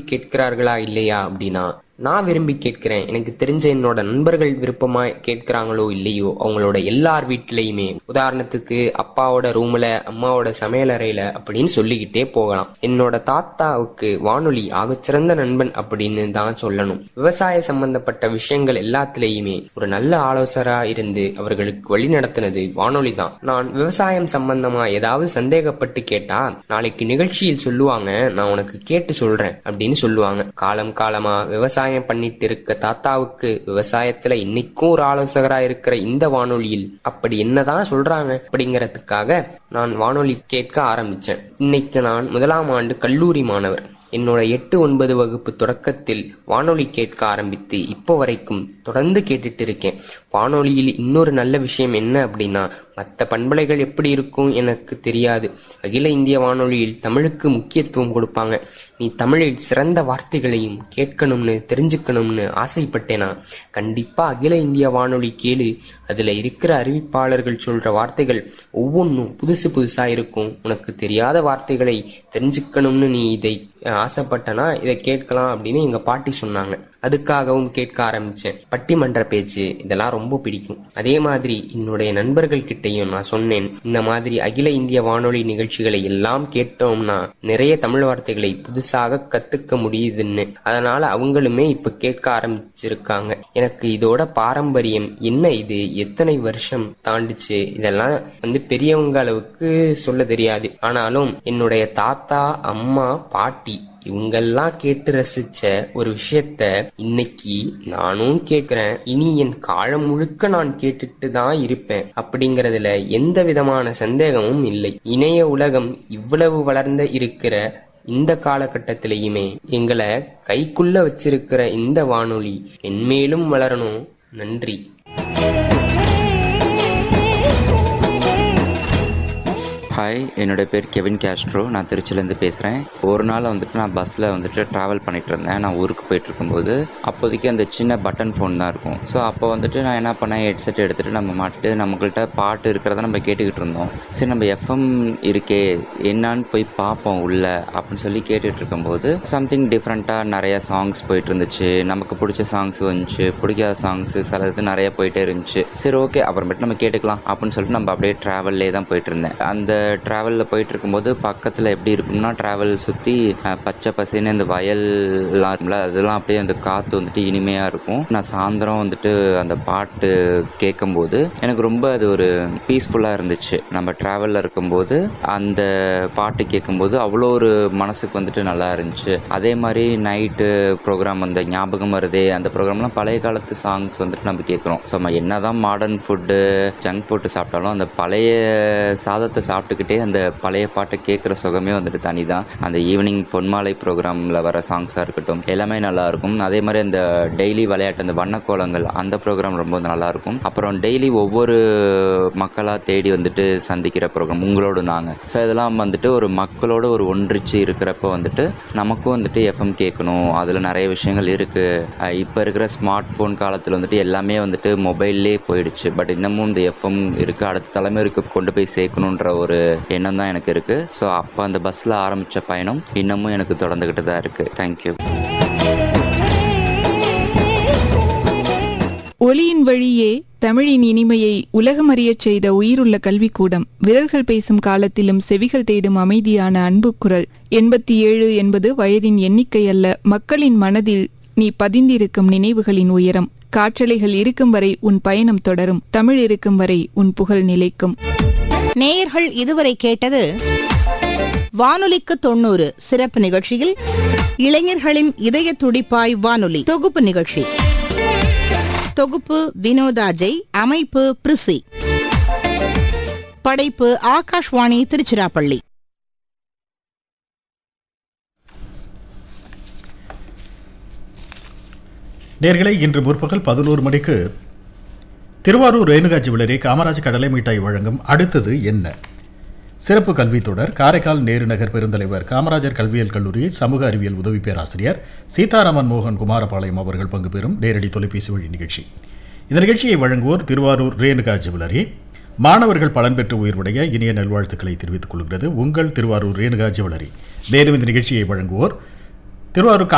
கேட்கிறார்களா இல்லையா அப்படின்னா நான் விரும்பி கேட்கிறேன் எனக்கு தெரிஞ்ச என்னோட நண்பர்கள் விருப்பமா கேட்கிறாங்களோ இல்லையோ அவங்களோட எல்லார் வீட்லயுமே உதாரணத்துக்கு அப்பாவோட ரூம்ல அம்மாவோட சமையலறையில அப்படின்னு சொல்லிக்கிட்டே போகலாம் என்னோட தாத்தாவுக்கு வானொலி ஆகச்சிறந்த நண்பன் அப்படின்னு தான் சொல்லணும் விவசாய சம்பந்தப்பட்ட விஷயங்கள் எல்லாத்துலயுமே ஒரு நல்ல ஆலோசகரா இருந்து அவர்களுக்கு வழி நடத்தினது வானொலி தான் நான் விவசாயம் சம்பந்தமா ஏதாவது சந்தேகப்பட்டு கேட்டா நாளைக்கு நிகழ்ச்சியில் சொல்லுவாங்க நான் உனக்கு கேட்டு சொல்றேன் அப்படின்னு சொல்லுவாங்க காலம் காலமா விவசாயம் பண்ணிட்டு இருக்க தாத்தாவுக்கு விவசாயத்துல இன்னைக்கும் ஒரு ஆலோசகரா இருக்கிற இந்த வானொலியில் அப்படி என்னதான் சொல்றாங்க அப்படிங்கறதுக்காக நான் வானொலி கேட்க ஆரம்பிச்சேன் இன்னைக்கு நான் முதலாம் ஆண்டு கல்லூரி மாணவர் என்னோட எட்டு ஒன்பது வகுப்பு தொடக்கத்தில் வானொலி கேட்க ஆரம்பித்து இப்போ வரைக்கும் தொடர்ந்து கேட்டுட்டு இருக்கேன் வானொலியில் இன்னொரு நல்ல விஷயம் என்ன அப்படின்னா மற்ற பண்பலைகள் எப்படி இருக்கும் எனக்கு தெரியாது அகில இந்திய வானொலியில் தமிழுக்கு முக்கியத்துவம் கொடுப்பாங்க நீ தமிழில் சிறந்த வார்த்தைகளையும் கேட்கணும்னு தெரிஞ்சுக்கணும்னு ஆசைப்பட்டேனா கண்டிப்பா அகில இந்திய வானொலி கேளு அதுல இருக்கிற அறிவிப்பாளர்கள் சொல்ற வார்த்தைகள் ஒவ்வொன்றும் புதுசு புதுசா இருக்கும் உனக்கு தெரியாத வார்த்தைகளை தெரிஞ்சுக்கணும்னு நீ இதை ஆசைப்பட்டனா இதை கேட்கலாம் அப்படின்னு எங்க பாட்டி சொன்னாங்க அதுக்காகவும் கேட்க ஆரம்பிச்சேன் பட்டிமன்ற பேச்சு இதெல்லாம் ரொம்ப பிடிக்கும் அதே மாதிரி என்னுடைய நண்பர்கள் கிட்டையும் நான் சொன்னேன் இந்த மாதிரி அகில இந்திய வானொலி நிகழ்ச்சிகளை எல்லாம் கேட்டோம்னா நிறைய தமிழ் வார்த்தைகளை புதுசாக கத்துக்க முடியுதுன்னு அதனால அவங்களுமே இப்ப கேட்க ஆரம்பிச்சிருக்காங்க எனக்கு இதோட பாரம்பரியம் என்ன இது எத்தனை வருஷம் தாண்டுச்சு இதெல்லாம் வந்து பெரியவங்க அளவுக்கு சொல்ல தெரியாது ஆனாலும் என்னுடைய தாத்தா அம்மா பாட்டி இவங்கெல்லாம் கேட்டு ரசிச்ச ஒரு விஷயத்த இன்னைக்கு நானும் கேக்குறேன் இனி என் காலம் முழுக்க நான் கேட்டுட்டு தான் இருப்பேன் அப்படிங்கறதுல எந்த விதமான சந்தேகமும் இல்லை இணைய உலகம் இவ்வளவு வளர்ந்த இருக்கிற இந்த காலகட்டத்திலையுமே எங்களை கைக்குள்ள வச்சிருக்கிற இந்த வானொலி மென்மேலும் வளரணும் நன்றி ஹாய் என்னோட பேர் கெவின் கேஸ்ட்ரோ நான் திருச்சிலேருந்து பேசுகிறேன் ஒரு நாள் வந்துட்டு நான் பஸ்ஸில் வந்துட்டு ட்ராவல் பண்ணிட்டு இருந்தேன் நான் ஊருக்கு போயிட்டு இருக்கும்போது அப்போதைக்கு அந்த சின்ன பட்டன் ஃபோன் தான் இருக்கும் ஸோ அப்போ வந்துட்டு நான் என்ன பண்ணேன் ஹெட்செட் எடுத்துகிட்டு நம்ம மாட்டு நம்மகிட்ட பாட்டு இருக்கிறத நம்ம கேட்டுக்கிட்டு இருந்தோம் சரி நம்ம எஃப்எம் இருக்கே என்னான்னு போய் பார்ப்போம் உள்ள அப்படின்னு சொல்லி கேட்டுட்டு இருக்கும்போது சம்திங் டிஃப்ரெண்ட்டாக நிறைய சாங்ஸ் போயிட்டு இருந்துச்சு நமக்கு பிடிச்ச சாங்ஸ் வந்துச்சு பிடிக்காத சாங்ஸ் சில இது நிறைய போயிட்டே இருந்துச்சு சரி ஓகே அப்புறமேட்டு நம்ம கேட்டுக்கலாம் அப்படின்னு சொல்லிட்டு நம்ம அப்படியே ட்ராவல்லே தான் போயிட்டு இருந்தேன் அந்த ட்ராவலில் போயிட்டு இருக்கும்போது பக்கத்தில் எப்படி இருக்கும்னா ட்ராவல் சுற்றி பச்சை பசேன்னு இந்த வயல்லாம் இருக்கும்ல அதெல்லாம் அப்படியே அந்த காற்று வந்துட்டு இனிமையாக இருக்கும் நான் சாயந்தரம் வந்துட்டு அந்த பாட்டு கேட்கும்போது எனக்கு ரொம்ப அது ஒரு பீஸ்ஃபுல்லாக இருந்துச்சு நம்ம ட்ராவலில் இருக்கும்போது அந்த பாட்டு கேட்கும்போது அவ்வளோ ஒரு மனசுக்கு வந்துட்டு நல்லா இருந்துச்சு அதே மாதிரி நைட்டு ப்ரோக்ராம் அந்த ஞாபகம் வருதே அந்த ப்ரோக்ராம்லாம் பழைய காலத்து சாங்ஸ் வந்துட்டு நம்ம கேட்குறோம் ஸோ நம்ம என்னதான் மாடர்ன் ஃபுட்டு ஜங்க் ஃபுட்டு சாப்பிட்டாலும் அந்த பழைய சாதத்தை சாப்பிட்டுக்கிட்டே அந்த பழைய பாட்டை கேட்குற சுகமே வந்துட்டு தனி தான் அந்த ஈவினிங் பொன்மாலை ப்ரோக்ராமில் வர சாங்ஸாக இருக்கட்டும் எல்லாமே நல்லா இருக்கும் அதே மாதிரி அந்த டெய்லி விளையாட்டு அந்த வண்ணக்கோலங்கள் அந்த ப்ரோக்ராம் ரொம்ப நல்லா இருக்கும் அப்புறம் டெய்லி ஒவ்வொரு மக்களாக தேடி வந்துட்டு சந்திக்கிற ப்ரோக்ராம் உங்களோடு நாங்கள் ஸோ இதெல்லாம் வந்துட்டு ஒரு மக்களோட ஒரு ஒன்றிச்சு இருக்கிறப்ப வந்துட்டு நமக்கும் வந்துட்டு எஃப்எம் கேட்கணும் அதில் நிறைய விஷயங்கள் இருக்குது இப்போ இருக்கிற ஸ்மார்ட் ஃபோன் காலத்தில் வந்துட்டு எல்லாமே வந்துட்டு மொபைல்லே போயிடுச்சு பட் இன்னமும் இந்த எஃப்எம் இருக்குது அடுத்த தலைமுறைக்கு கொண்டு போய் சேர்க்கணுன்ற ஒரு எண்ணம் தான் எனக்கு இருக்குது ஸோ அப்போ அந்த பஸ்ஸில் ஆரம்பித்த பயணம் இன்னமும் எனக்கு தொடர்ந்துக்கிட்டு தான் இருக்குது தேங்க்யூ ஒலியின் வழியே தமிழின் இனிமையை உலகமறியச் செய்த உயிருள்ள கல்விக்கூடம் விரல்கள் பேசும் காலத்திலும் செவிகள் தேடும் அமைதியான அன்பு குரல் எண்பத்தி ஏழு என்பது வயதின் எண்ணிக்கை அல்ல மக்களின் மனதில் நீ பதிந்திருக்கும் நினைவுகளின் உயரம் காற்றலைகள் இருக்கும் வரை உன் பயணம் தொடரும் தமிழ் இருக்கும் வரை உன் புகழ் நிலைக்கும் நேயர்கள் இதுவரை கேட்டது வானொலிக்கு தொண்ணூறு சிறப்பு நிகழ்ச்சியில் இளைஞர்களின் இதய துடிப்பாய் வானொலி தொகுப்பு நிகழ்ச்சி தொகுப்பு வினோதாஜை அமைப்பு பிரிசி படைப்பு ஆகாஷ்வாணி திருச்சிராப்பள்ளி நேர்களை இன்று முற்பகல் பதினோரு மணிக்கு திருவாரூர் ரேணுகா ஜுவல்லரி காமராஜ் கடலை மிட்டாய் வழங்கும் அடுத்தது என்ன சிறப்பு கல்வித் தொடர் காரைக்கால் நேரு நகர் பெருந்தலைவர் காமராஜர் கல்வியியல் கல்லூரி சமூக அறிவியல் உதவி பேராசிரியர் சீதாராமன் மோகன் குமாரபாளையம் அவர்கள் பங்கு பெறும் நேரடி தொலைபேசி வழி நிகழ்ச்சி இந்த நிகழ்ச்சியை வழங்குவோர் திருவாரூர் ரேணுகா ஜுவல்லரி மாணவர்கள் பலன் பெற்று உயிர்வுடைய இனிய நல்வாழ்த்துக்களை தெரிவித்துக் கொள்கிறது உங்கள் திருவாரூர் ரேணுகா ஜுவல்லரி மேலும் இந்த நிகழ்ச்சியை வழங்குவோர் திருவாரூர்